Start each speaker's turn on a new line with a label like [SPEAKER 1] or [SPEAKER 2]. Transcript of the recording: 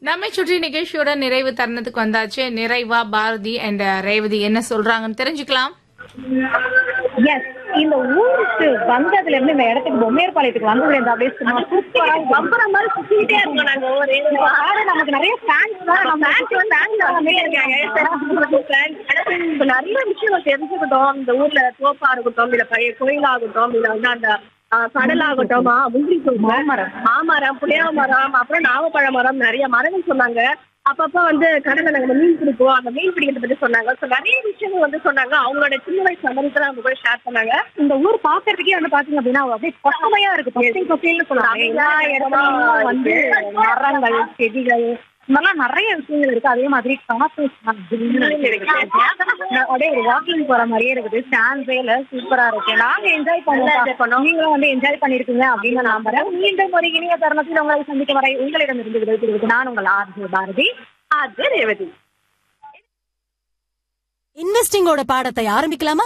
[SPEAKER 1] நம்மை சுற்றி நிகழ்ச்சியோட நிறைவு தருணத்துக்கு வந்தாச்சு நிறைவா பாரதி அண்ட் ரேவதி என்ன சொல்றாங்கன்னு தெரிஞ்சுக்கலாம்
[SPEAKER 2] எஸ் இந்த ஊருக்கு வந்ததுல இருந்து இந்த இடத்துக்கு பொம்மையர்பாளையத்துக்கு வந்ததுல இருந்து அப்படியே சும்மா சூப்பரா பம்பர மாதிரி சுத்திட்டே இருக்கோம் நாங்க ஒவ்வொரு ஏரியாவா. ஆனா நமக்கு நிறைய ஃபேன்ஸ் தான் நம்ம ஃபேன்ஸ் வந்து ஃபேன்ஸ் வந்துட்டே இருக்காங்க
[SPEAKER 3] இப்ப நிறைய விஷயம் தெரிஞ்சுக்கிட்டோம் இந்த ஊர்ல தோப்பா இருக்கட்டும் இல்ல பழைய கோயிலாகட்டும் இல்ல வந்து அந்த ஆஹ், கடலாகட்டும் மா- முந்திரி தோப்பு
[SPEAKER 2] மாமரம்.
[SPEAKER 3] மாமரம் புளியா மரம் அப்புறம் நாவப்பழ மரம் நிறைய மரங்கள் சொன்னாங்க அப்பப்ப வந்து கடல்ல நாங்க மீன் பிடிப்போம் அந்த மீன் பிடிக்கிறத பத்தி சொன்னாங்க So, நிறைய விஷயங்கள் வந்து சொன்னாங்க அவங்களோட சின்ன வயசு மெமரிஸ் நம்ம கூட ஷேர் பண்ணாங்க
[SPEAKER 2] இந்த ஊர் பாக்குறதுக்கே வந்து பாத்தீங்க அப்படின்னா அப்படியே பசுமையா இருக்கு பச்சை பசேல்னு சொல்லுவாங்க எல்லா இடத்துலயும் வந்து மரங்கள் செடிகள் இந்த மாதிரிலாம் நிறைய விஷயங்கள் இருக்கு அதே மாதிரி காசு அப்படியே ஒரு வாக்கிங் போற மாதிரியே இருக்குது சான்ஸேல சூப்பரா இருக்கு நாங்க என்ஜாய் பண்ணோம் நீங்களும் வந்து என்ஜாய் பண்ணிருக்கீங்க அப்படின்னு நான் நம்புறேன் மீண்டும் ஒரு இனிய தருணத்தில் உங்களை சந்திக்கும் வரை உங்களிடம் இருந்து விடைபெறுவது நான் உங்கள் ஆர்ஜி பாரதி
[SPEAKER 3] அது ரேவதி
[SPEAKER 4] இன்வெஸ்டிங்கோட பாடத்தை ஆரம்பிக்கலாமா